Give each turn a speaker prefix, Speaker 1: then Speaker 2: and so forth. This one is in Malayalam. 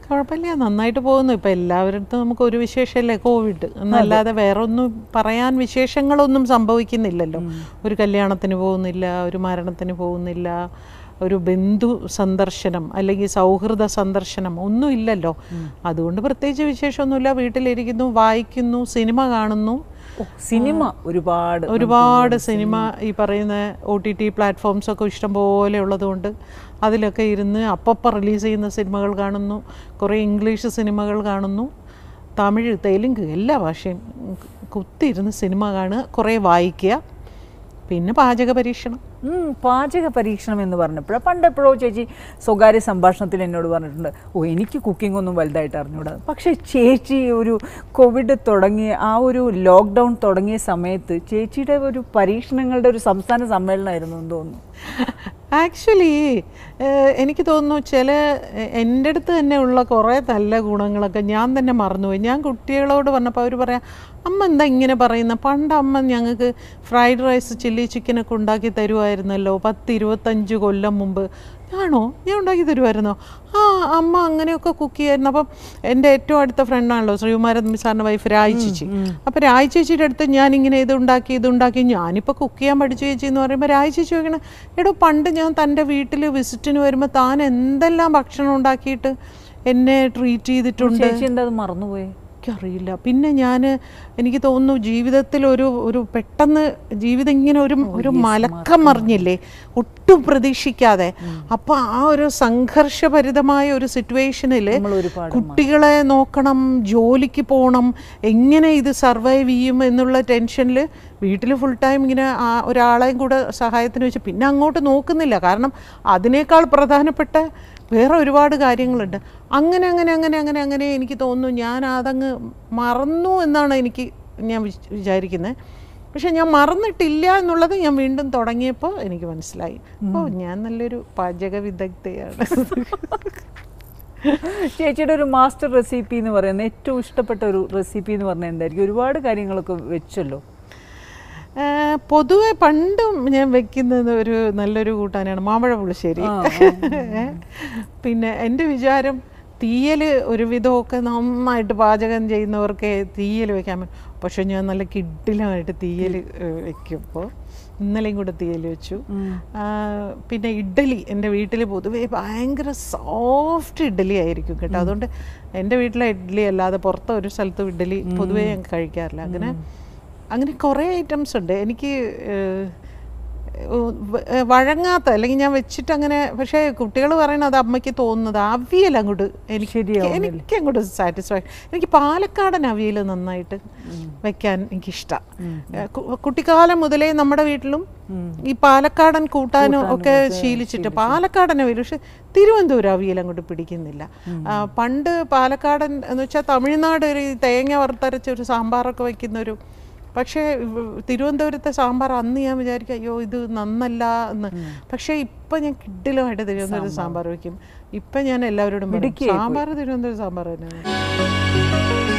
Speaker 1: കുഴപ്പമില്ല നന്നായിട്ട് പോകുന്നു ഇപ്പം എല്ലാവരുടെ നമുക്ക് ഒരു വിശേഷമല്ലേ കോവിഡ് എന്നല്ലാതെ വേറെ ഒന്നും പറയാൻ വിശേഷങ്ങളൊന്നും സംഭവിക്കുന്നില്ലല്ലോ ഒരു കല്യാണത്തിന് പോകുന്നില്ല ഒരു മരണത്തിന് പോകുന്നില്ല ഒരു ബന്ധു സന്ദർശനം അല്ലെങ്കിൽ സൗഹൃദ സന്ദർശനം ഒന്നും ഇല്ലല്ലോ അതുകൊണ്ട് പ്രത്യേകിച്ച് വിശേഷമൊന്നുമില്ല വീട്ടിലിരിക്കുന്നു വായിക്കുന്നു സിനിമ കാണുന്നു
Speaker 2: ഓ, സിനിമ ഒരുപാട്
Speaker 1: ഒരുപാട് സിനിമ ഈ പറയുന്ന ഒ ടി ടി പ്ലാറ്റ്ഫോംസ് ഒക്കെ ഇഷ്ടംപോലെ ഉള്ളതുകൊണ്ട് അതിലൊക്കെ ഇരുന്ന് അപ്പപ്പം റിലീസ് ചെയ്യുന്ന സിനിമകൾ കാണുന്നു കുറേ ഇംഗ്ലീഷ് സിനിമകൾ കാണുന്നു തമിഴ് തെലുങ്ക് എല്ലാ ഭാഷയും കുത്തിയിരുന്ന് സിനിമ കാണുക കുറേ വായിക്കുക പിന്നെ പാചക പരീക്ഷണം
Speaker 2: ഉം, പാചക പരീക്ഷണം എന്ന് പറഞ്ഞപ്പോഴാണ് പണ്ട് എപ്പോഴോ ചേച്ചി സ്വകാര്യ സംഭാഷണത്തിൽ എന്നോട് പറഞ്ഞിട്ടുണ്ട് ഓ എനിക്ക് കുക്കിംഗ് ഒന്നും വലുതായിട്ട് അറിഞ്ഞൂടാ പക്ഷേ ചേച്ചി ഒരു കോവിഡ് തുടങ്ങിയ ആ ഒരു ലോക്ക്ഡൗൺ തുടങ്ങിയ സമയത്ത് ചേച്ചിയുടെ ഒരു പരീക്ഷണങ്ങളുടെ ഒരു സംസ്ഥാന സമ്മേളനമായിരുന്നു എന്ന് തോന്നുന്നു
Speaker 1: ആക്ച്വലി എനിക്ക് തോന്നുന്നു ചില എൻ്റെ അടുത്ത് തന്നെ ഉള്ള കുറേ നല്ല ഗുണങ്ങളൊക്കെ ഞാൻ തന്നെ മറന്നുപോയി ഞാൻ കുട്ടികളോട് പറഞ്ഞപ്പോൾ അവർ പറയാം അമ്മ എന്താ ഇങ്ങനെ പറയുന്ന പണ്ട് അമ്മ ഞങ്ങൾക്ക് ഫ്രൈഡ് റൈസ് ചില്ലി ചിക്കനൊക്കെ ഉണ്ടാക്കി തരുമായിരുന്നല്ലോ പത്ത് ഇരുപത്തഞ്ച് കൊല്ലം മുമ്പ് ആണോ ഞാൻ ഉണ്ടാക്കി തരുമായിരുന്നോ ആ അമ്മ അങ്ങനെയൊക്കെ കുക്ക് ചെയ്യായിരുന്നു അപ്പം എൻ്റെ ഏറ്റവും അടുത്ത ഫ്രണ്ടാണല്ലോ ശ്രീകുമാരൻ സാറിൻ്റെ വൈഫ് രായ് ചേച്ചി അപ്പോൾ രായ് ചേച്ചിയുടെ അടുത്ത് ഞാനിങ്ങനെ ഇത് ഉണ്ടാക്കി ഇത് ഉണ്ടാക്കി ഞാനിപ്പോൾ കുക്ക് ചെയ്യാൻ പഠിച്ചു ചേച്ചി എന്ന് പറയുമ്പോൾ രായ് ചേച്ചി ചോദിക്കണം എടോ പണ്ട് ഞാൻ തൻ്റെ വീട്ടിൽ വിസിറ്റിന് വരുമ്പോൾ താൻ എന്തെല്ലാം ഭക്ഷണം ഉണ്ടാക്കിയിട്ട് എന്നെ ട്രീറ്റ് ചെയ്തിട്ടുണ്ട്
Speaker 2: ചേച്ചി എന്താ അത് മറന്നുപോയി
Speaker 1: എനിക്കറിയില്ല പിന്നെ ഞാൻ എനിക്ക് തോന്നുന്നു ജീവിതത്തിൽ ഒരു ഒരു പെട്ടെന്ന് ജീവിതം ഇങ്ങനെ ഒരു ഒരു മലക്കം മറിഞ്ഞില്ലേ ഒട്ടും പ്രതീക്ഷിക്കാതെ അപ്പൊ ആ ഒരു സംഘർഷഭരിതമായ ഒരു സിറ്റുവേഷനിൽ
Speaker 2: നമ്മൾ ഒരുപാട്
Speaker 1: കുട്ടികളെ നോക്കണം ജോലിക്ക് പോകണം എങ്ങനെ ഇത് സർവൈവ് ചെയ്യും എന്നുള്ള ടെൻഷനിൽ വീട്ടിൽ ഫുൾ ടൈം ഇങ്ങനെ ആ ഒരാളെയും കൂടെ സഹായത്തിന് വെച്ച് പിന്നെ അങ്ങോട്ട് നോക്കുന്നില്ല കാരണം അതിനേക്കാൾ പ്രധാനപ്പെട്ട വേറെ ഒരുപാട് കാര്യങ്ങളുണ്ട് അങ്ങനെ അങ്ങനെ അങ്ങനെ അങ്ങനെ അങ്ങനെ എനിക്ക് തോന്നുന്നു ഞാൻ അതങ്ങ് മറന്നു എന്നാണ് എനിക്ക് ഞാൻ വിച്- വിചാരിക്കുന്നത് പക്ഷെ ഞാൻ മറന്നിട്ടില്ല എന്നുള്ളത് ഞാൻ വീണ്ടും തുടങ്ങിയപ്പോൾ എനിക്ക് മനസ്സിലായി ഓ ഞാൻ നല്ലൊരു പാചക വിദഗ്ധയാണ്
Speaker 2: ചേച്ചിയുടെ ഒരു മാസ്റ്റർ റെസിപ്പി എന്ന് പറയുന്നത് ഏറ്റവും ഇഷ്ടപ്പെട്ട ഒരു റെസിപ്പി എന്ന് പറഞ്ഞാൽ എന്തായിരിക്കും ഒരുപാട് കാര്യങ്ങളൊക്കെ വെച്ചല്ലോ
Speaker 1: ആ, പൊതുവെ പണ്ടും ഞാൻ വെക്കുന്നത് ഒരു നല്ലൊരു കൂട്ടാനാണ് മാമ്പഴ പുളിശ്ശേരി പിന്നെ എൻ്റെ വിചാരം തീയൽ ഒരുവിധമൊക്കെ നന്നായിട്ട് പാചകം ചെയ്യുന്നവർക്ക് തീയൽ വെക്കാൻ പറ്റും പക്ഷെ ഞാൻ നല്ല കിഡിലമായിട്ട് തീയൽ വെക്കും ഇപ്പോൾ ഇന്നലെയും കൂടെ തീയൽ വെച്ചു ആ, പിന്നെ ഇഡ്ഡലി എൻ്റെ വീട്ടിൽ പൊതുവേ ഭയങ്കര സോഫ്റ്റ് ഇഡ്ഡലി ആയിരിക്കും കേട്ടോ അതുകൊണ്ട് എൻ്റെ വീട്ടിലെ ഇഡ്ഡലി അല്ലാതെ പുറത്തെ ഒരു സ്ഥലത്തും ഇഡ്ഡലി പൊതുവേ ഞാൻ കഴിക്കാറില്ല അങ്ങനെ അങ്ങനെ കുറേ ഐറ്റംസ് ഉണ്ട് എനിക്ക് ഏഹ്, ഏഹ്, വ- ഏഹ്, വഴങ്ങാത്ത അല്ലെങ്കിൽ ഞാൻ വെച്ചിട്ട് അങ്ങനെ പക്ഷേ കുട്ടികൾ പറയുന്നത് അത് അമ്മയ്ക്ക് തോന്നുന്നത് അവിയൽ അങ്ങോട്ട് എനിക്ക്
Speaker 2: ശരിയാവുന്നില്ല.
Speaker 1: എനിക്ക് അങ്ങോട്ട് സാറ്റിസ്ഫൈ എനിക്ക് പാലക്കാടൻ അവിയൽ നന്നായിട്ട് വെക്കാൻ എനിക്കിഷ്ടമാണ് കുട്ടിക്കാലം മുതലേ നമ്മുടെ വീട്ടിലും ഈ പാലക്കാടൻ കൂട്ടാനും ഒക്കെ ശീലിച്ചിട്ട് പാലക്കാടൻ അവിയൽ പക്ഷെ തിരുവനന്തപുരം അവിയൽ അങ്ങോട്ട് പിടിക്കുന്നില്ല ആ, പണ്ട് പാലക്കാടൻ എന്ന് വെച്ചാൽ തമിഴ്നാട് ഒരു ഈ തേങ്ങ വറുത്തരച്ച ഒരു സാമ്പാറൊക്കെ വയ്ക്കുന്ന ഒരു പക്ഷേ ഇവ- തിരുവനന്തപുരത്തെ സാമ്പാർ അന്ന് ഞാൻ വിചാരിക്കും അയ്യോ ഇത് നന്നല്ല എന്ന് പക്ഷേ ഇപ്പം ഞാൻ കിഡിലുമായിട്ട് തിരുവനന്തപുരം സാമ്പാർ വയ്ക്കും ഇപ്പം ഞാൻ എല്ലാവരോടും പറയും, സാമ്പാർ തിരുവനന്തപുരം സാമ്പാർ തന്നെയാണ്